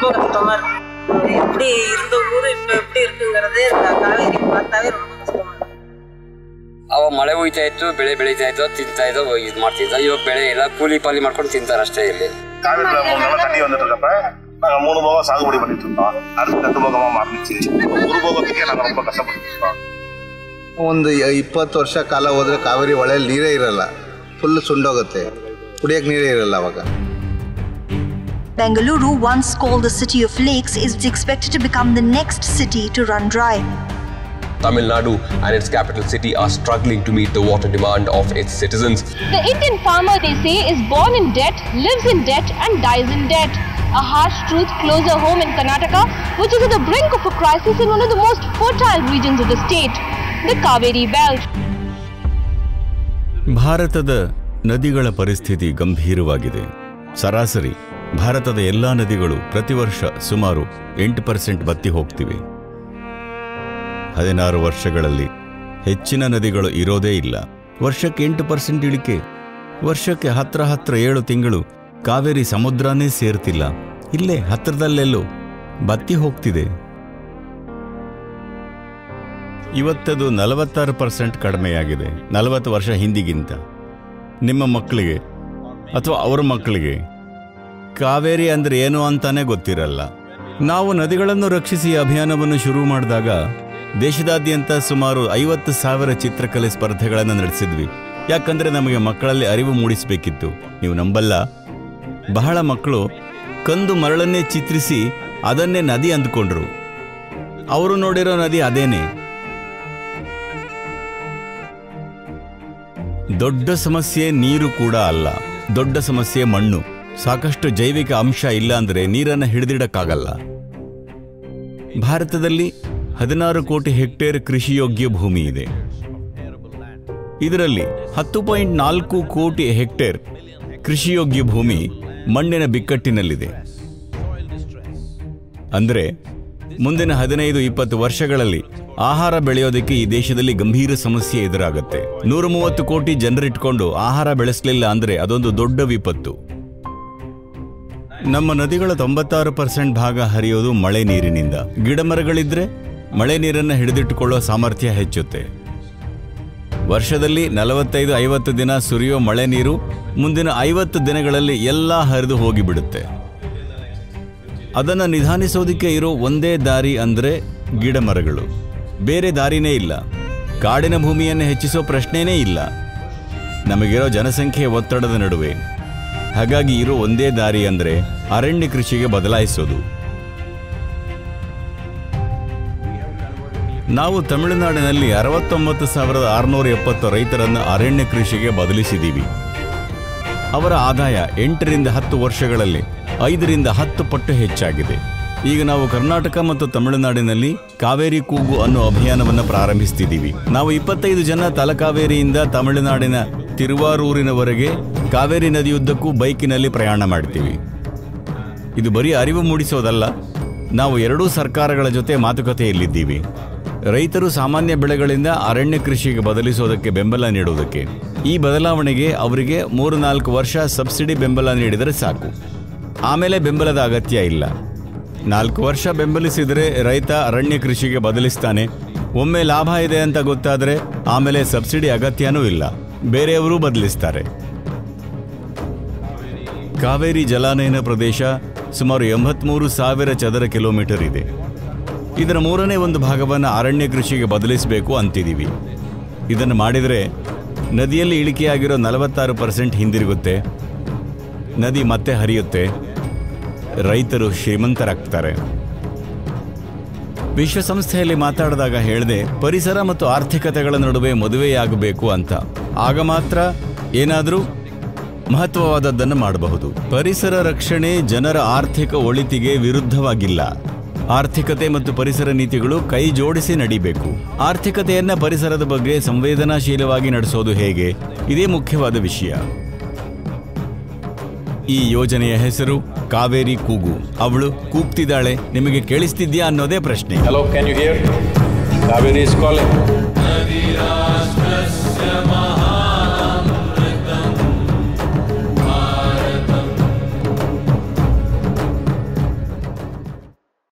ரொம்ப கஷ்டமா இருக்கு எப்படி இருந்த ஊரு இப்ப எப்படி இருக்குங்கிறதே இந்த காவேரி பார்த்தாவே ரொம்ப கஷ்டமா இருக்கு ಅವಾಗ ಮಳೆ ಹೋಯ್ತಾ ಇತ್ತು ಬೆಳೆ ಬೆಳೀತಾ ಇತ್ತು ತಿಂತಾ ಇದ್ದೋ ಇದು ಮಾಡ್ತಿದ್ದ ಇವಾಗ ಬೆಳೆ ಇಲ್ಲ ಕೂಲಿ ಪಾಲಿ ಮಾಡ್ಕೊಂಡು ತಿಂತಾರೆ ಅಷ್ಟೇ ಇಲ್ಲಿ காவிரில மூணு நாளா தண்ணி வந்துட்டு இருக்கப்ப நாங்க மூணு போகம் சாகுபடி பண்ணிட்டு இருந்தோம் அடுத்து ரெண்டு போகமா மாறிச்சு ஒரு போகத்துக்கே நாங்க ரொம்ப கஷ்டப்பட்டு இருக்கோம் ಒಂದು ಇಪ್ಪತ್ತು ವರ್ಷ ಕಾಲ ಹೋದರೆ ಕಾವೇರಿ ಹೊಳೆಯಲ್ಲಿ ನೀರೇ ಇರಲ್ಲ ಫುಲ್ ಸುಂಡೋಗುತ್ತೆ ಕುಡಿಯೋಕೆ ನೀರೇ ಇರಲ್ಲ ಅವಾಗ Bengaluru, once called the city of lakes, is expected to become the next city to run dry. Tamil Nadu and its capital city are struggling to meet the water demand of its citizens. The Indian farmer, they say, is born in debt, lives in debt, and dies in debt. A harsh truth closer home in Karnataka, which is at the brink of a crisis in one of the most fertile regions of the state, the Kaveri Belt. ಭಾರತದ ನದಿಗಳ ಪರಿಸ್ಥಿತಿ ಗಂಭೀರವಾಗಿದೆ ಸರಾಸರಿ ಭಾರತದ ಎಲ್ಲ ನದಿಗಳು ಪ್ರತಿ ವರ್ಷ ಸುಮಾರು ಎಂಟು ಪರ್ಸೆಂಟ್ ಬತ್ತಿ ಹೋಗ್ತಿವೆ ಹದಿನಾರು ವರ್ಷಗಳಲ್ಲಿ ಹೆಚ್ಚಿನ ನದಿಗಳು ಇರೋದೇ ಇಲ್ಲ ವರ್ಷಕ್ಕೆ ಎಂಟು ಪರ್ಸೆಂಟ್ ಇಳಿಕೆ ವರ್ಷಕ್ಕೆ ಹತ್ರ ಹತ್ರ ಏಳು ತಿಂಗಳು ಕಾವೇರಿ ಸಮುದ್ರನೇ ಸೇರ್ತಿಲ್ಲ ಇಲ್ಲೇ ಹತ್ರದಲ್ಲೆಲ್ಲೋ ಬತ್ತಿ ಹೋಗ್ತಿದೆ ಇವತ್ತದು ನಲವತ್ತಾರು ಪರ್ಸೆಂಟ್ ಕಡಿಮೆಯಾಗಿದೆ ನಲವತ್ತು ವರ್ಷ ಹಿಂದಿಗಿಂತ ನಿಮ್ಮ ಮಕ್ಕಳಿಗೆ ಅಥವಾ ಅವರ ಮಕ್ಕಳಿಗೆ ಕಾವೇರಿ ಅಂದರೆ ಏನು ಅಂತಾನೆ ಗೊತ್ತಿರಲ್ಲ ನಾವು ನದಿಗಳನ್ನು ರಕ್ಷಿಸಿ ಅಭಿಯಾನವನ್ನು ಶುರು ಮಾಡಿದಾಗ ದೇಶದಾದ್ಯಂತ ಸುಮಾರು ಐವತ್ತು ಸಾವಿರ ಚಿತ್ರಕಲೆ ಸ್ಪರ್ಧೆಗಳನ್ನು ನಡೆಸಿದ್ವಿ ಯಾಕಂದರೆ ನಮಗೆ ಮಕ್ಕಳಲ್ಲಿ ಅರಿವು ಮೂಡಿಸಬೇಕಿತ್ತು ನೀವು ನಂಬಲ್ಲ ಬಹಳ ಮಕ್ಕಳು ಕಂದು ಮರಳನ್ನೇ ಚಿತ್ರಿಸಿ ಅದನ್ನೇ ನದಿ ಅಂದ್ಕೊಂಡ್ರು ಅವರು ನೋಡಿರೋ ನದಿ ಅದೇನೇ ದೊಡ್ಡ ಸಮಸ್ಯೆ ನೀರು ಕೂಡ ಅಲ್ಲ ದೊಡ್ಡ ಸಮಸ್ಯೆ ಮಣ್ಣು ಸಾಕಷ್ಟು ಜೈವಿಕ ಅಂಶ ಇಲ್ಲ ಅಂದರೆ ನೀರನ್ನು ಹಿಡಿದಿಡಕ್ಕಾಗಲ್ಲ ಭಾರತದಲ್ಲಿ ಹದಿನಾರು ಕೋಟಿ ಹೆಕ್ಟೇರ್ ಕೃಷಿಯೋಗ್ಯ ಭೂಮಿ ಇದೆ ಇದರಲ್ಲಿ ಹತ್ತು ಪಾಯಿಂಟ್ ನಾಲ್ಕು ಕೋಟಿ ಹೆಕ್ಟೇರ್ ಕೃಷಿಯೋಗ್ಯ ಭೂಮಿ ಮಣ್ಣಿನ ಬಿಕ್ಕಟ್ಟಿನಲ್ಲಿದೆ ಅಂದರೆ ಮುಂದಿನ ಹದಿನೈದು ಇಪ್ಪತ್ತು ವರ್ಷಗಳಲ್ಲಿ ಆಹಾರ ಬೆಳೆಯೋದಕ್ಕೆ ಈ ದೇಶದಲ್ಲಿ ಗಂಭೀರ ಸಮಸ್ಯೆ ಎದುರಾಗುತ್ತೆ ನೂರ ಮೂವತ್ತು ಕೋಟಿ ಜನರಿಟ್ಕೊಂಡು ಆಹಾರ ಬೆಳೆಸಲಿಲ್ಲ ಅಂದ್ರೆ ಅದೊಂದು ದೊಡ್ಡ ವಿಪತ್ತು ನಮ್ಮ ನದಿಗಳ ತೊಂಬತ್ತಾರು ಪರ್ಸೆಂಟ್ ಭಾಗ ಹರಿಯೋದು ಮಳೆ ನೀರಿನಿಂದ ಗಿಡಮರಗಳಿದ್ರೆ ಮಳೆ ನೀರನ್ನು ಹಿಡಿದಿಟ್ಟುಕೊಳ್ಳುವ ಸಾಮರ್ಥ್ಯ ಹೆಚ್ಚುತ್ತೆ ವರ್ಷದಲ್ಲಿ ನಲವತ್ತೈದು ಐವತ್ತು ದಿನ ಸುರಿಯೋ ಮಳೆ ನೀರು ಮುಂದಿನ ಐವತ್ತು ದಿನಗಳಲ್ಲಿ ಎಲ್ಲ ಹರಿದು ಹೋಗಿಬಿಡುತ್ತೆ ಅದನ್ನು ನಿಧಾನಿಸೋದಕ್ಕೆ ಇರೋ ಒಂದೇ ದಾರಿ ಅಂದರೆ ಗಿಡ ಮರಗಳು ಬೇರೆ ದಾರಿನೇ ಇಲ್ಲ ಕಾಡಿನ ಭೂಮಿಯನ್ನು ಹೆಚ್ಚಿಸೋ ಪ್ರಶ್ನೆನೇ ಇಲ್ಲ ನಮಗಿರೋ ಜನಸಂಖ್ಯೆ ಒತ್ತಡದ ನಡುವೆ ಹಾಗಾಗಿ ಇರೋ ಒಂದೇ ದಾರಿ ಅಂದರೆ ಅರಣ್ಯ ಕೃಷಿಗೆ ಬದಲಾಯಿಸೋದು ನಾವು ತಮಿಳುನಾಡಿನಲ್ಲಿ ಅರವತ್ತೊಂಬತ್ತು ಸಾವಿರದ ಆರುನೂರ ಎಪ್ಪತ್ತು ರೈತರನ್ನು ಅರಣ್ಯ ಕೃಷಿಗೆ ಬದಲಿಸಿದ್ದೀವಿ ಅವರ ಆದಾಯ ಎಂಟರಿಂದ ಹತ್ತು ವರ್ಷಗಳಲ್ಲಿ ಐದರಿಂದ ಹತ್ತು ಪಟ್ಟು ಹೆಚ್ಚಾಗಿದೆ ಈಗ ನಾವು ಕರ್ನಾಟಕ ಮತ್ತು ತಮಿಳುನಾಡಿನಲ್ಲಿ ಕಾವೇರಿ ಕೂಗು ಅನ್ನೋ ಅಭಿಯಾನವನ್ನು ಪ್ರಾರಂಭಿಸ್ತಿದ್ದೀವಿ ನಾವು ಇಪ್ಪತ್ತೈದು ಜನ ತಲಕಾವೇರಿಯಿಂದ ತಮಿಳುನಾಡಿನ ತಿರುವಾರೂರಿನವರೆಗೆ ಕಾವೇರಿ ನದಿಯುದ್ದಕ್ಕೂ ಬೈಕಿನಲ್ಲಿ ಪ್ರಯಾಣ ಮಾಡ್ತೀವಿ ಇದು ಬರೀ ಅರಿವು ಮೂಡಿಸೋದಲ್ಲ ನಾವು ಎರಡೂ ಸರ್ಕಾರಗಳ ಜೊತೆ ಮಾತುಕತೆಯಲ್ಲಿದ್ದೀವಿ ರೈತರು ಸಾಮಾನ್ಯ ಬೆಳೆಗಳಿಂದ ಅರಣ್ಯ ಕೃಷಿಗೆ ಬದಲಿಸೋದಕ್ಕೆ ಬೆಂಬಲ ನೀಡುವುದಕ್ಕೆ ಈ ಬದಲಾವಣೆಗೆ ಅವರಿಗೆ ಮೂರು ನಾಲ್ಕು ವರ್ಷ ಸಬ್ಸಿಡಿ ಬೆಂಬಲ ನೀಡಿದರೆ ಸಾಕು ಆಮೇಲೆ ಬೆಂಬಲದ ಅಗತ್ಯ ಇಲ್ಲ ನಾಲ್ಕು ವರ್ಷ ಬೆಂಬಲಿಸಿದರೆ ರೈತ ಅರಣ್ಯ ಕೃಷಿಗೆ ಬದಲಿಸ್ತಾನೆ ಒಮ್ಮೆ ಲಾಭ ಇದೆ ಅಂತ ಗೊತ್ತಾದರೆ ಆಮೇಲೆ ಸಬ್ಸಿಡಿ ಅಗತ್ಯನೂ ಇಲ್ಲ ಬೇರೆಯವರೂ ಬದಲಿಸ್ತಾರೆ ಕಾವೇರಿ ಜಲಾನಯನ ಪ್ರದೇಶ ಸುಮಾರು ಎಂಬತ್ಮೂರು ಸಾವಿರ ಚದರ ಕಿಲೋಮೀಟರ್ ಇದೆ ಇದರ ಮೂರನೇ ಒಂದು ಭಾಗವನ್ನು ಅರಣ್ಯ ಕೃಷಿಗೆ ಬದಲಿಸಬೇಕು ಅಂತಿದ್ದೀವಿ ಇದನ್ನು ಮಾಡಿದರೆ ನದಿಯಲ್ಲಿ ಇಳಿಕೆಯಾಗಿರೋ ನಲವತ್ತಾರು ಪರ್ಸೆಂಟ್ ಹಿಂದಿರುಗುತ್ತೆ ನದಿ ಮತ್ತೆ ಹರಿಯುತ್ತೆ ರೈತರು ಶ್ರೀಮಂತರಾಗ್ತಾರೆ ವಿಶ್ವಸಂಸ್ಥೆಯಲ್ಲಿ ಮಾತಾಡಿದಾಗ ಹೇಳಿದೆ ಪರಿಸರ ಮತ್ತು ಆರ್ಥಿಕತೆಗಳ ನಡುವೆ ಮದುವೆಯಾಗಬೇಕು ಅಂತ ಆಗ ಮಾತ್ರ ಏನಾದರೂ ಮಹತ್ವವಾದದ್ದನ್ನು ಮಾಡಬಹುದು ಪರಿಸರ ರಕ್ಷಣೆ ಜನರ ಆರ್ಥಿಕ ಒಳಿತಿಗೆ ವಿರುದ್ಧವಾಗಿಲ್ಲ ಆರ್ಥಿಕತೆ ಮತ್ತು ಪರಿಸರ ನೀತಿಗಳು ಕೈ ಜೋಡಿಸಿ ನಡಿಬೇಕು ಆರ್ಥಿಕತೆಯನ್ನ ಪರಿಸರದ ಬಗ್ಗೆ ಸಂವೇದನಾಶೀಲವಾಗಿ ನಡೆಸೋದು ಹೇಗೆ ಇದೇ ಮುಖ್ಯವಾದ ವಿಷಯ ಈ ಯೋಜನೆಯ ಹೆಸರು ಕಾವೇರಿ ಕೂಗು ಅವಳು ಕೂಗ್ತಿದ್ದಾಳೆ ನಿಮಗೆ ಕೇಳಿಸ್ತಿದ್ಯಾ ಅನ್ನೋದೇ ಪ್ರಶ್ನೆ Hello, can you hear? Kaveri is calling. ನದಿ ರಾಷ್ಟ್ರಸ್ಯ